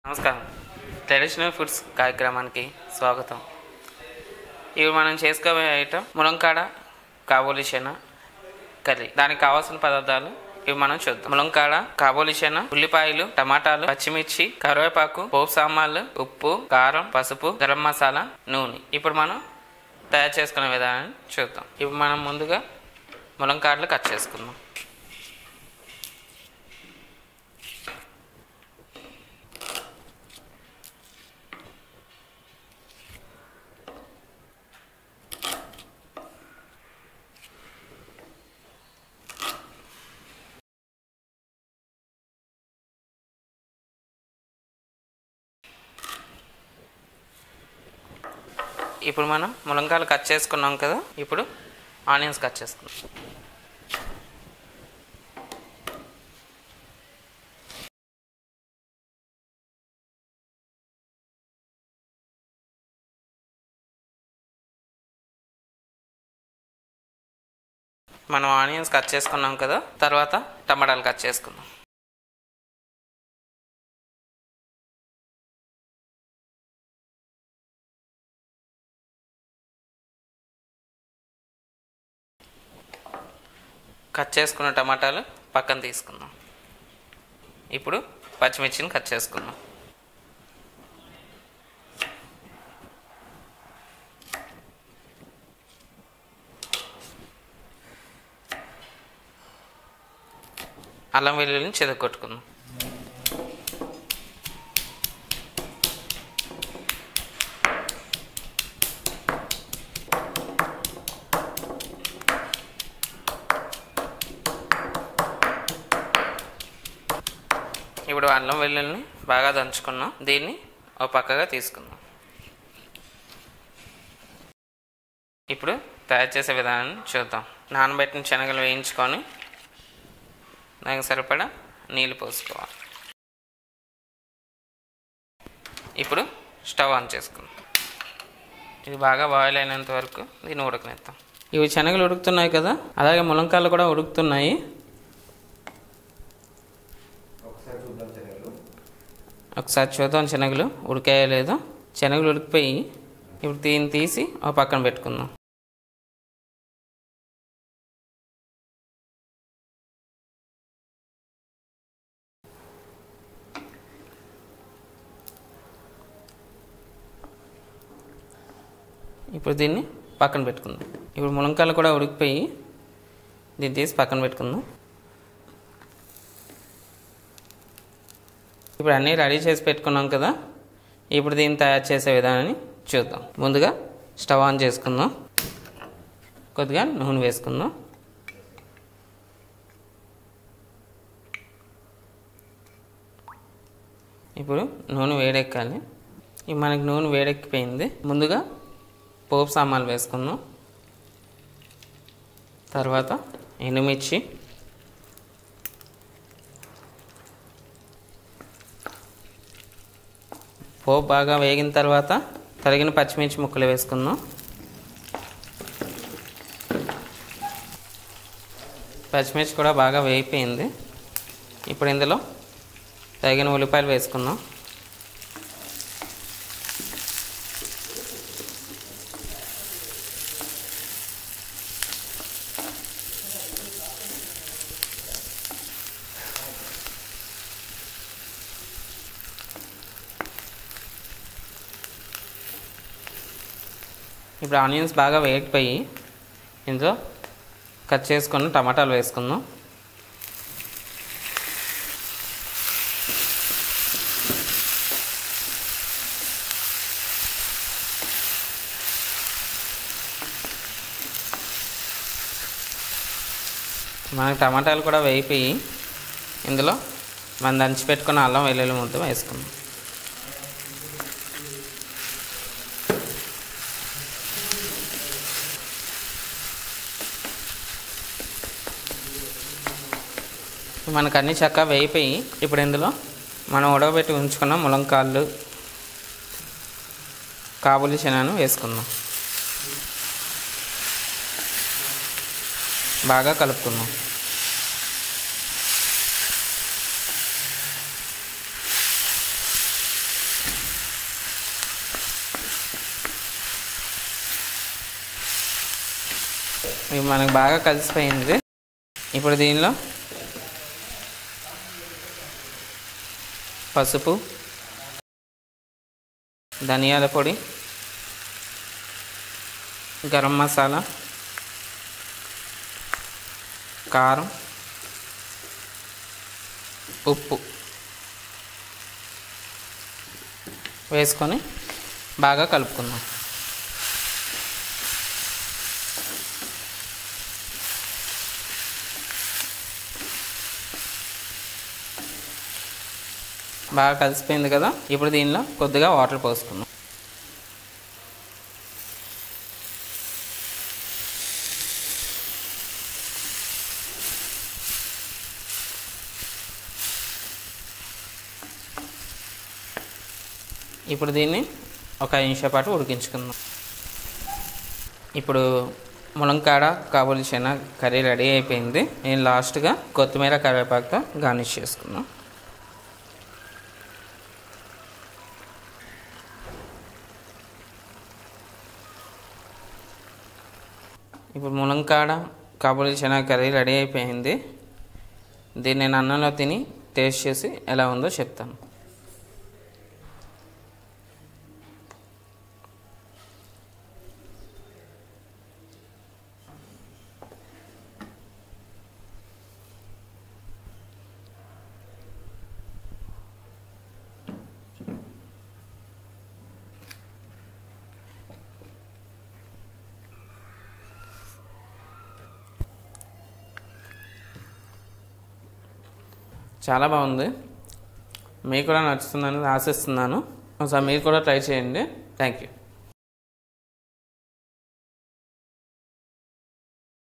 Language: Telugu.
నమస్కారం ట్రెడిషనల్ ఫుడ్స్ కార్యక్రమానికి స్వాగతం ఇవి మనం చేసుకోబోయే ఐటమ్ ములంకాడ కాబోలి శన కర్రీ దానికి కావాల్సిన పదార్థాలు ఇవి మనం చూద్దాం ములంకాడ కాబోలి శన ఉల్లిపాయలు టమాటాలు పచ్చిమిర్చి కరివేపాకు పోపు సామాన్లు ఉప్పు కారం పసుపు గరం మసాలా నూనె ఇప్పుడు మనం తయారు చేసుకునే విధానాన్ని చూద్దాం ఇప్పుడు మనం ముందుగా ములంకాడలు కట్ చేసుకుందాం ఇప్పుడు మనం ములంకాయలు కట్ చేసుకున్నాం కదా ఇప్పుడు ఆనియన్స్ కట్ చేసుకుందాం మనం ఆనియన్స్ కట్ చేసుకున్నాం కదా తర్వాత టమాటాలు కట్ చేసుకుందాం కట్ చేసుకున్న టమాటాలు పక్కన తీసుకుందాం ఇప్పుడు పచ్చిమిర్చిని కట్ చేసుకుందాం అల్లం వెల్లుల్లిని చెదగొట్టుకుందాం ఇప్పుడు అల్లం వెల్లుల్లిని బాగా దంచుకున్నాం దీన్ని ఒక పక్కగా తీసుకుందాం ఇప్పుడు తయారు చేసే విధానాన్ని చూద్దాం నానబెట్టిన శనగలు వేయించుకొని దానికి సరిపడా నీళ్ళు పోసుకోవాలి ఇప్పుడు స్టవ్ ఆన్ చేసుకుందాం ఇది బాగా బాయిల్ అయినంత వరకు దీన్ని ఉడకనిద్దాం ఇవి శనగలు ఉడుకుతున్నాయి కదా అలాగే ములంకాయలు కూడా ఉడుకుతున్నాయి ఒకసారి చూద్దాం శనగలు ఒకసారి చూద్దాం శనగలు ఉడికాయో లేదో శనగలు ఉడికిపోయి ఇప్పుడు దీన్ని తీసి ఒక పక్కన పెట్టుకుందాం ఇప్పుడు దీన్ని పక్కన పెట్టుకుందాం ఇప్పుడు ములంకాయలు కూడా ఉడికిపోయి దీన్ని తీసి పక్కన పెట్టుకుందాం ఇప్పుడు అన్నీ రెడీ చేసి పెట్టుకున్నాం కదా ఇప్పుడు దీన్ని తయారు చేసే విధానాన్ని చూద్దాం ముందుగా స్టవ్ ఆన్ చేసుకుందాం కొద్దిగా నూనె వేసుకుందాం ఇప్పుడు నూనె వేడెక్కాలి ఇప్పుడు మనకి నూనె వేడెక్కిపోయింది ముందుగా పోపు సామాన్లు వేసుకుందాం తర్వాత ఎండుమిర్చి పోపు బాగా వేగిన తర్వాత తరిగిన పచ్చిమిర్చి ముక్కలు వేసుకుందాం పచ్చిమిర్చి కూడా బాగా వేగిపోయింది ఇప్పుడు ఇందులో తగిన ఉల్లిపాయలు వేసుకుందాం ఇప్పుడు ఆనియన్స్ బాగా వేగిపోయి ఇందులో కట్ చేసుకొని టమాటాలు వేసుకుందాం మనకి టమాటాలు కూడా వేగిపోయి ఇందులో మనం దంచి పెట్టుకున్న అల్లం వెల్లుల్లి ముద్ద వేసుకుందాం మనకు అన్ని చక్కగా వేయిపోయి ఇప్పుడు ఇందులో మనం ఉడకబెట్టి ఉంచుకున్న ములంకాళ్ళు కాబూలి శనాను వేసుకుందాం బాగా కలుపుకుందాం ఇవి మనకు బాగా కలిసిపోయింది ఇప్పుడు దీనిలో పసుపు ధనియాల పొడి గరం మసాలా కారం ఉప్పు వేసుకొని బాగా కలుపుకుందాం బాగా కలిసిపోయింది కదా ఇప్పుడు దీనిలో కొద్దిగా వాటర్ పోసుకుందాం ఇప్పుడు దీన్ని ఒక ఐదు నిమిషాల పాటు ఉడికించుకుందాం ఇప్పుడు ములంకాడ కాబూలి శన కర్రీ రెడీ అయిపోయింది నేను లాస్ట్గా కొత్తిమీర కరివేపాకుతో గార్నిష్ చేసుకుందాం ఇప్పుడు ములంకాడ కాబూలి శనగ కర్రీ రెడీ అయిపోయింది దీన్ని నేను అన్నంలో తిని టేస్ట్ చేసి ఎలా ఉందో చెప్తాను చాలా బాగుంది మీకు కూడా నచ్చుతుందని ఆశిస్తున్నాను ఒకసారి మీరు కూడా ట్రై చేయండి థ్యాంక్ యూ